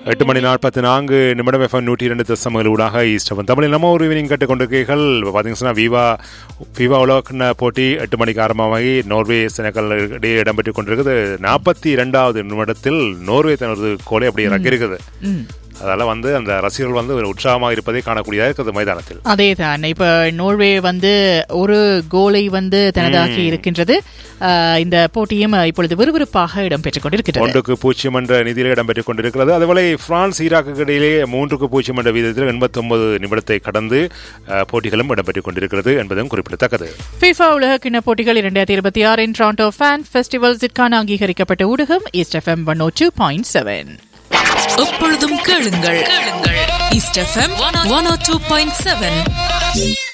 எட்டு மணி நாற்பத்தி நான்கு நிமிடம் எஃப்எம் நூற்றி இரண்டு தசமங்கள் ஊடாக ஈஸ்டவன் தமிழில் நம்ம ஒரு ஈவினிங் கேட்டுக்கொண்டிருக்கீர்கள் இப்போ பார்த்தீங்கன்னா விவா விவா உலகக்கிண்ண போட்டி எட்டு மணிக்கு ஆரம்பமாகி நோர்வே செனக்கல் இடையே இடம்பெற்றுக் கொண்டிருக்குது நாற்பத்தி இரண்டாவது நிமிடத்தில் நோர்வே தனது கோலை அப்படி இறக்கியிருக்குது அதால வந்து அந்த ரசிகர்கள் வந்து ஒரு உற்சாகமாக இருப்பதை காணக்கூடியதாக இருக்குது மைதானத்தில் அதேதான் இப்ப நோர்வே வந்து ஒரு கோலை வந்து தனதாக்கி இருக்கின்றது ஆஹ் இந்த போட்டியும் இப்பொழுது விறுவிறுப்பாக இடம்பெற்றுக் கொண்டிருக்கிறது ஒன்றுக்கு பூஜ்ஜியம் என்ற நிதியிலே இடம்பெற்றுக் கொண்டிருக்கிறது அதுபோல பிரான்ஸ் ஈராக்கு இடையிலே மூன்றுக்கு பூஜ்ஜியம் என்ற வீதத்தில் எண்பத்தொன்பது நிமிடத்தை கடந்து அஹ், போட்டிகளும் இடம்பெற்றுக் கொண்டிருக்கிறது என்பதும் குறிப்பிடத்தக்கது FIFA உலக கிண்ண போட்டிகள் இரண்டாயிரத்தி இருபத்தி ஆறின் டொரண்டோ ஃபேன் ஃபெஸ்டிவல்ஸிற்கான அங்கீகரிக்கப்பட்ட ஊடகம் east FM one O two point seven எப்பொழுதும் கேளுங்கள் கேளுங்கள் east FM one O two point seven